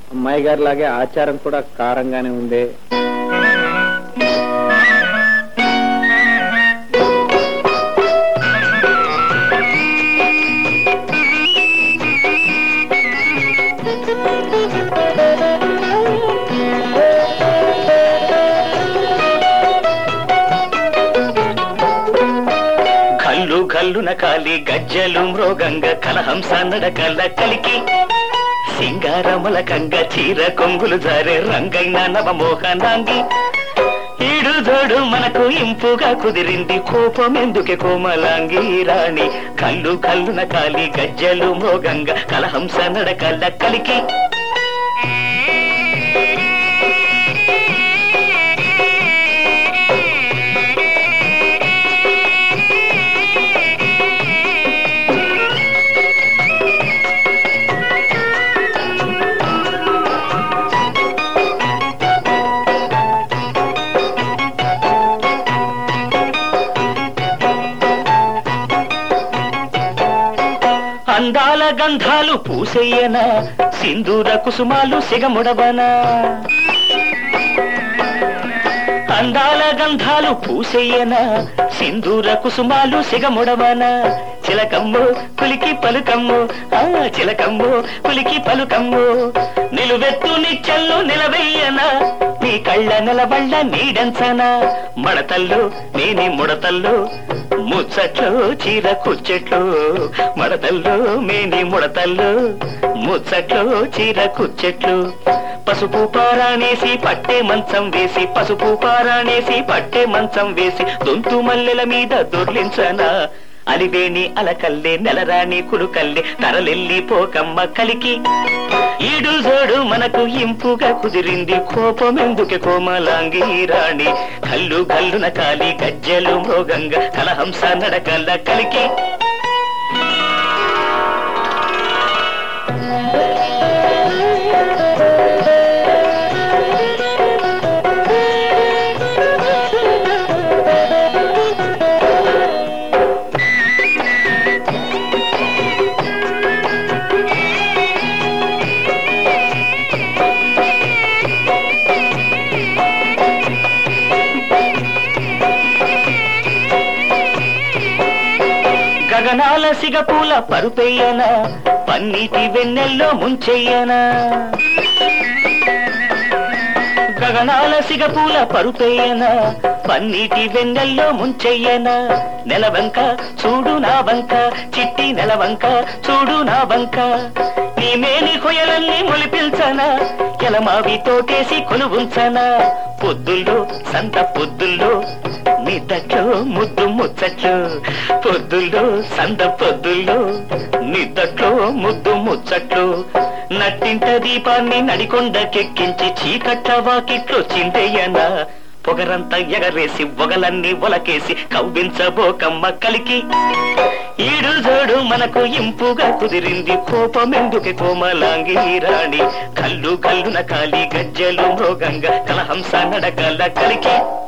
అమ్మాయి గారి లాగే ఆచారం కూడా కారంగానే ఉందే కల్లు కల్లున కాలి గజ్జలు మృగంగ కలహంస నడకల కలికి సింగారముల కంగ చీర కొంగులు జారే రంగైన నవమోహనాంగి ఈడు జోడు మనకు ఇంపుగా కుదిరింది కోపం ఎందుకే కోమలాంగి రాణి కల్లు కల్లున కాలి గజ్జలు మృగంగ కలహంస నడకల కలికి అందాల గంధాలు పూసేయనా సింధూర కుసుమాలు సిగముడవనా అందాల గంధాలు పూసేయనా సింధూర కుసుమాలు సిగముడవనా చిలకమ్ము పులికి పలుకమ్ము ఆ చిలకమ్ము పులికి పలుకమ్ము నిలువెత్తు నిచ్చల్లు నిలవెయ్యనా నీ కళ్ళ నిలబళ్ళ నీడంచనా మడతల్లు నేని ముడతల్లు ముచ్చట్లు చీర కుచ్చెట్లు మడతల్లు మేని ముడతల్లు ముచ్చట్లు చీర కుచ్చెట్లు పసుపు పారాణేసి పట్టే మంచం వేసి పసుపు పారాణేసి పట్టే మంచం వేసి దొంతు మల్లెల మీద దొర్లించనా అలివేణి అలకల్లే నెలరాణి కులుకల్లే తరలెల్లి పోకమ్మ కలికి ఈడు జోడు మనకు ఇంపుగా కుదిరింది కోపం ఎందుకే కోమలాంగి రాణి కల్లు కల్లున కాలి గజ్జలు మృగంగా కలహంస నడకల్ల కలికి గగనాల సిగపూల పరుపెయ్యనా పన్నీటి వెన్నెల్లో ముంచెయ్యనా గగనాల సిగపూల పరుపెయ్యనా పన్నీటి వెన్నెల్లో ముంచెయ్యనా నెలవంక చూడు నా వంక చిట్టి నెలవంక చూడు నా వంక నీ మేని కొయలన్నీ మొలిపిల్చనా ఎలమావి తోటేసి కొలువుంచనా పొద్దుల్లో సంత పొద్దుల్లో నిద్దట్లో ముద్దు ముచ్చట్లు పొద్దుల్లో సంద పొద్దుల్లో నిద్దట్లో ముద్దు ముచ్చట్లు నట్టింట దీపాన్ని నడికొండకెక్కించి చీకట్ల వాకిట్లో చిందయ్యనా పొగరంతా ఎగరేసి ఒగలన్నీ ఒలకేసి కవ్వించబోకమ్మ కలికి ఈడు జోడు మనకు ఇంపుగా కుదిరింది కోపం ఎందుకే కోమలాంగి రాణి కల్లు కల్లున కాలి గజ్జలు మృగంగా కలహంస నడకల కలికి